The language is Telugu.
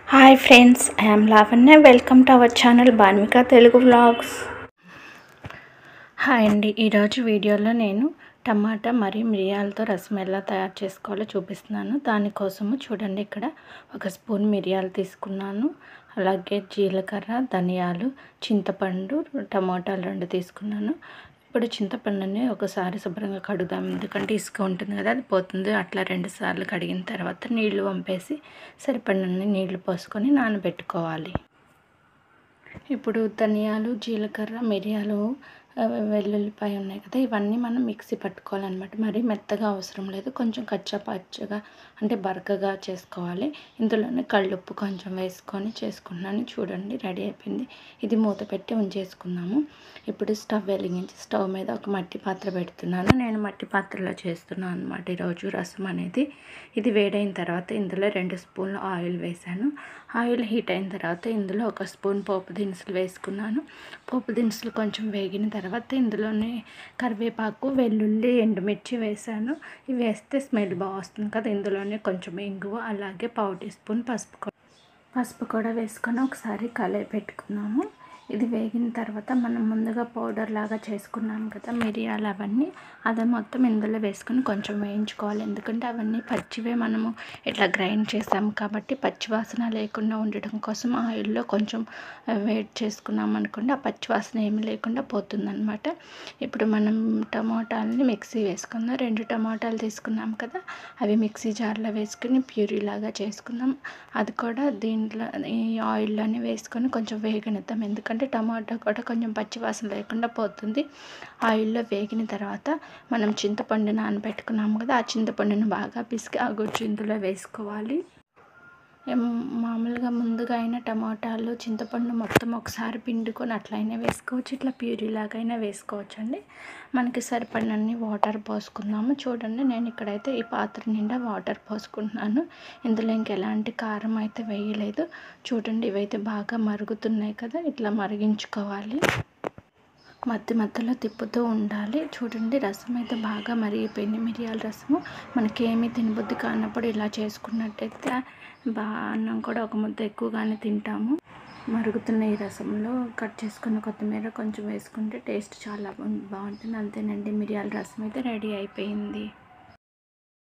hi friends I'm Lavanya welcome to our channel Banvika Telugu vlogs hi అండి ఈరోజు వీడియోలో నేను టమాటా మరియు మిరియాలతో రసం ఎలా తయారు చేసుకోవాలో చూపిస్తున్నాను దానికోసము చూడండి ఇక్కడ ఒక స్పూన్ మిరియాలు తీసుకున్నాను అలాగే జీలకర్ర ధనియాలు చింతపండు టమాటాలు రెండు తీసుకున్నాను ఇప్పుడు చింతపండుని ఒకసారి శుభ్రంగా కడుగుదాం ఎందుకంటే ఇసుక ఉంటుంది కదా అది పోతుంది అట్లా రెండు సార్లు కడిగిన తర్వాత నీళ్లు వంపేసి సరిపడినన్ని నీళ్లు పోసుకొని నానబెట్టుకోవాలి ఇప్పుడు ధనియాలు జీలకర్ర మిరియాలు ఆ, వెల్లుల్లిపాయ ఉన్నాయి కదా ఇవన్నీ మనం మిక్సీ పట్టుకోవాలన్నమాట మరి మెత్తగా అవసరం లేదు కొంచెం కచ్చా పచ్చగా అంటే బరకగా చేసుకోవాలి ఇందులోనే కళ్ళుప్పు కొంచెం వేసుకొని చేసుకున్నాను చూడండి రెడీ అయిపోయింది ఇది మూత పెట్టి ఉంచేసుకున్నాము ఇప్పుడు స్టవ్ వెలిగించి స్టవ్ మీద ఒక మట్టి పాత్ర పెడుతున్నాను నేను మట్టి పాత్రలో చేస్తున్నాను అనమాట ఈరోజు రసం అనేది ఇది వేడైన తర్వాత ఇందులో రెండు స్పూన్లు ఆయిల్ వేసాను ఆయిల్ హీట్ అయిన తర్వాత ఇందులో ఒక స్పూన్ పోపు దినుసులు వేసుకున్నాను పోపు దినుసులు కొంచెం వేగిన తర్వాత ఇందులోనే కరివేపాకు వెల్లుల్లి ఎండుమిర్చి వేసాను ఇవి వేస్తే స్మెల్ బాగా వస్తుంది కదా ఇందులోనే కొంచెం ఇంగువ అలాగే పావు టీ స్పూన్ పసుపు కూడా పసుపు కూడా వేసుకొని ఒకసారి కలయి పెట్టుకున్నాము ఇది వేగిన తర్వాత మనం ముందుగా పౌడర్ లాగా చేసుకున్నాం కదా మిరియాలు అవన్నీ అది మొత్తం ఇందులో వేసుకొని కొంచెం వేయించుకోవాలి ఎందుకంటే అవన్నీ పచ్చివే మనము ఇట్లా గ్రైండ్ చేసాం కాబట్టి పచ్చి వాసన లేకుండా ఉండడం కోసం ఆయిల్లో కొంచెం వేడి చేసుకున్నాం అనుకోండి ఆ పచ్చి వాసన ఏమి లేకుండా పోతుందన్నమాట ఇప్పుడు మనం టమాటాలని మిక్సీ వేసుకుందాం రెండు టమాటాలు తీసుకున్నాం కదా అవి మిక్సీ జార్లో వేసుకుని ప్యూరీ లాగా చేసుకుందాం అది కూడా దీంట్లో ఈ ఆయిల్లోనే వేసుకొని కొంచెం వేగనిద్దాం ఎందుకంటే టమాటా కూడా కొంచెం పచ్చి వాసన లేకుండా పోతుంది ఆయిల్లో వేగిన తర్వాత మనం చింతపండు నానబెట్టుకున్నాము కదా ఆ చింతపండును బాగా పిసికి ఆ గుజ్జు ఇందులో వేసుకోవాలి ఏం మామూలుగా ముందుగా అయినా టమాటాలు చింతపండు మొత్తం ఒకసారి పిండుకొని అట్లయినా వేసుకోవచ్చు ఇట్లా ప్యూరీ లాగైనా వేసుకోవచ్చు అండి మనకి సరిపడినన్ని వాటర్ పోసుకుందాము చూడండి నేను ఇక్కడైతే ఈ పాత్ర నిండా వాటర్ పోసుకుంటున్నాను ఇందులో ఇంకెలాంటి కారం అయితే వేయలేదు చూడండి ఇవైతే బాగా మరుగుతున్నాయి కదా ఇట్లా మరిగించుకోవాలి మధ్య మధ్యలో తిప్పుతూ ఉండాలి చూడండి రసం అయితే బాగా మరిగిపోయింది మిరియాల రసము మనకి ఏమీ తినబుద్ధి కానప్పుడు ఇలా చేసుకున్నట్టయితే బాగా అన్నం కూడా ఒక ముద్ద ఎక్కువగానే తింటాము మరుగుతున్న ఈ రసంలో కట్ చేసుకున్న కొత్తిమీర కొంచెం వేసుకుంటే టేస్ట్ చాలా బాగుంటుంది అంతేనండి మిరియాల రసం అయితే రెడీ అయిపోయింది